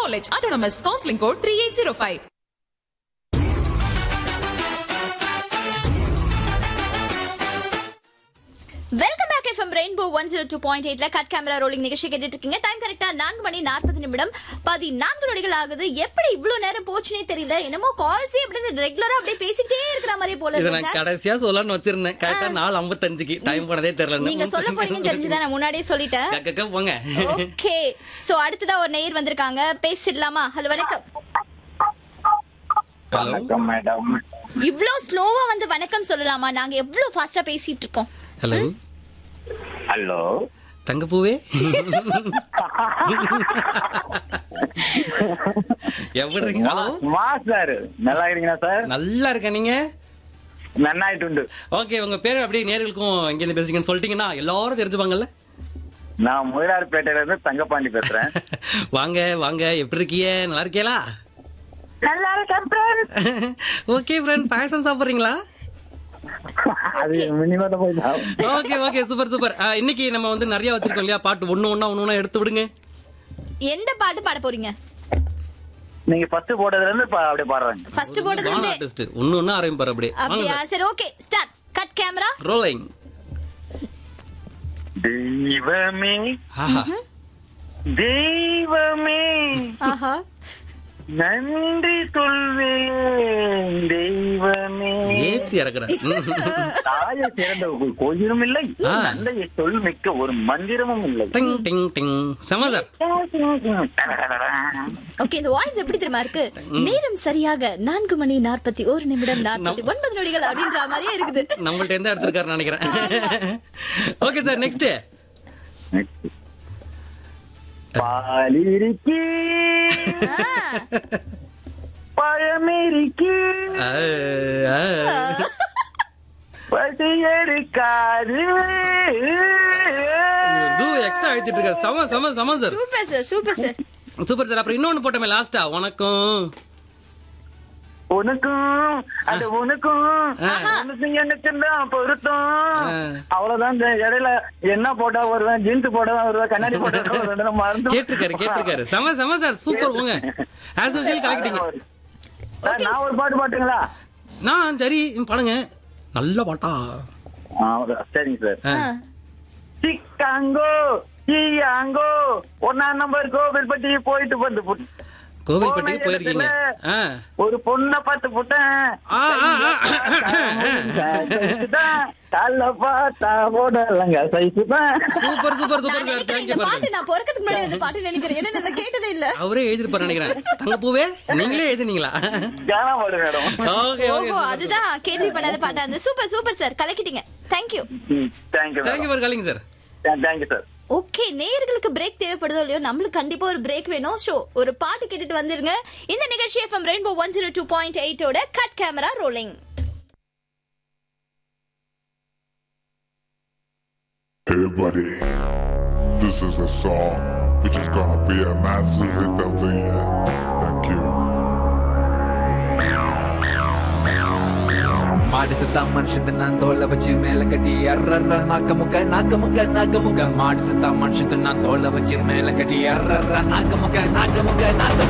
College, Autonomous, Counseling Code 3805. Welcome back FM rainbow one zero two point எயிட்ல cut camera rolling நிகழ்ச்சி கேட்டுட்டு இருக்கீங்க time கரெக்டா நான்கு மணி நாற்பது நிமிடம் பதினான்கு நொடிகள் ஆகுது எப்படி இவ்வளவு நேரம் போச்சுனே தெரியல என்னமோ கால்ஸே அப்படி ரெகுலரா அப்படியே பேசிக்கிட்டே இருக்கிற மாதிரி போல இதை இருக்கு நான் சார். கடைசியா சொல்லலாம்னு வச்சிருந்தேன் கரெக்டா நாலு ஐம்பத்தஞ்சுக்கு டைம் போனதே நீங்க சொல்ல தெரியல போறீங்கன்னு தெரிஞ்சுதான் நான் முன்னாடியே சொல்லிட்டேன் கக்க போங்க ஓகே சோ அடுத்ததா ஒரு நேயர் வந்திருக்காங்க பேசிடலாமா ஹலோ வணக்கம் ஹலோ வணக்கம் மேடம் இவ்ளோ ஸ்லோவா வந்து வணக்கம் சொல்லலாமா நாங்க எவ்வளவு ஃபாஸ்டா பேசிட்டு இருக்கோம் ஹலோ ஹலோ தங்கப்பூவே எப்படி இருக்கீங்க ஹலோ மா சார் நல்லா இருக்கீங்களா சார் நல்லா இருக்கேன் நீங்க நன்னாயிட்டு உண்டு ஓகே உங்க பேர் அப்படியே நேர்களுக்கும் எங்க இருந்து பேசுறீங்கன்னு சொல்லிட்டீங்கன்னா எல்லாரும் தெரிஞ்சுப்பாங்கல்ல நான் முதலாளிப்பேட்டையில இருந்து தங்கப்பாண்டி பேசுறேன் வாங்க வாங்க எப்படி இருக்கீங்க நல்லா இருக்கீங்களா நல்லா இருக்கேன் ஓகே ஃப்ரெண்ட் பாயசம் சாப்பிடுறீங்களா அது மினிமம் போய் தான் ஓகே ஓகே சூப்பர் சூப்பர் இன்னைக்கு நம்ம வந்து நிறைய வச்சிருக்கோம் இல்லையா பாட்டு ஒண்ணு ஒண்ணா ஒண்ணு ஒண்ணா எடுத்து விடுங்க எந்த பாட்டு பாட போறீங்க நீங்க ஃபர்ஸ்ட் போட்டதுல இருந்து இப்ப அப்படியே பாடுறாங்க ஃபர்ஸ்ட் போட்டது வந்து ஆர்டிஸ்ட் ஒண்ணு ஒண்ணா ஆரம்பிப்பாரு அப்படியே அப்படியா வாங்க சரி okay start cut camera rolling தெய்வமே ஆஹா தெய்வமே ஆஹா நன்றி சொல்வேன் தெய்வமே ஏத்தி இறக்குறேன் தாயை சிறந்த ஒரு கோயிலும் இல்லை ஆ. நந்தையை சொல் மிக்க ஒரு மந்திரமும் இல்லை டிங் டிங் டிங் சமாதர் ஓகே இந்த வாய்ஸ் எப்படி தெரியுமா இருக்கு நேரம் சரியாக நான்கு மணி நாற்பத்தி ஒரு நிமிடம் நாற்பத்தி ஒன்பது நொடிகள் அப்படின்ற மாதிரியே இருக்குது நம்மள்ட்ட எந்த எடுத்திருக்காருன்னு நினைக்கிறேன் ஓகே சார் நெக்ஸ்ட் பாலிருக்கி ஆ, பழமிருக்கி பசி எடுக்காது எக்ஸ்ட்ரா அழுத்திட்டு இருக்காரு சம சம சம sir super sir super sir super sir அப்புறம் இன்னொன்னு போட்டோமே லாஸ்டா உனக்கும் உனக்கும் அது உனக்கும் உனக்கும் எனக்கும் தான் பொருத்தம் ஆ. அவ்வளவுதான் இந்த இடையில என்ன போட்டா வருவேன் ஜீன்ஸ் போட்டா வருவேன் கண்ணாடி போட்டா வருவேன் மறந்து கேட்டிருக்காரு கேட்டிருக்காரு சம சம சார் சூப்பர் போங்க ஆஸ் யூஷுவல் கலக்கிட்டீங்க சார், நான் ஒரு பாட்டு பாட்டுங்களா நான் சரி பாடுங்க நல்ல பாட்டா ஆ, சரிங்க சார் ஆ. சிக்காங்கோ சியாங்கோ ஒன்னாம் நம்பர் கோவில்பட்டி போயிட்டு வந்து புட்- கோவில்பட்டிக்கு போயிருக்கீங்க ஆ. ஒரு பொண்ணை பார்த்து புட்டேன் ஆ, ஆ, ஆ. கால பார்த்தா போடலங்க சைஸ் தான் சூப்பர் சூப்பர் சூப்பர் நான் சார் நினைக்கிறேன் தேங்க்யூ இந்த பாருங்க பாட்டு நான் பிறக்கிறதுக்கு முன்னாடி இந்த பாட்டு நினைக்கிறேன் ஏன்னா நான் கேட்டதே இல்ல அவரே எழுதிருப்பாரு நினைக்கிறேன் தங்கப்பூவே நீங்களே எழுதுனீங்களா கானா பாடு மேடம் ஓகே ஓகே ஓஹோ அதுதான் கேள்விப்படாத பாட்டா இருந்தது சூப்பர் சூப்பர் சார் கலக்கிட்டீங்க thank you thank you thank you for calling sir thank you sir okay நேயர்களுக்கு பிரேக் தேவைப்படுதோ இல்லையோ நம்மளுக்கு கண்டிப்பா ஒரு பிரேக் வேணும் ஷோ ஒரு பாட்டு கேட்டுட்டு வந்துருங்க இந்த நிகழ்ச்சி FM rainbow one zero two point எயிட்டோட cut camera rolling Hey buddy, this is a song which is gonna be a massive hit of the year. Thank you. மாடு செத்தா மனுஷன் நான் தோலை வச்சு மேல கட்டி அர்ரர்ற நாக்க முக்க நாக்க முக்க நாக்க முக்க மாடு செத்தா மனுஷன் நான் தோலை வச்சு மேல கட்டி அர்ரர்ற நாக்க முக்க நாக்க முக்க நாக்க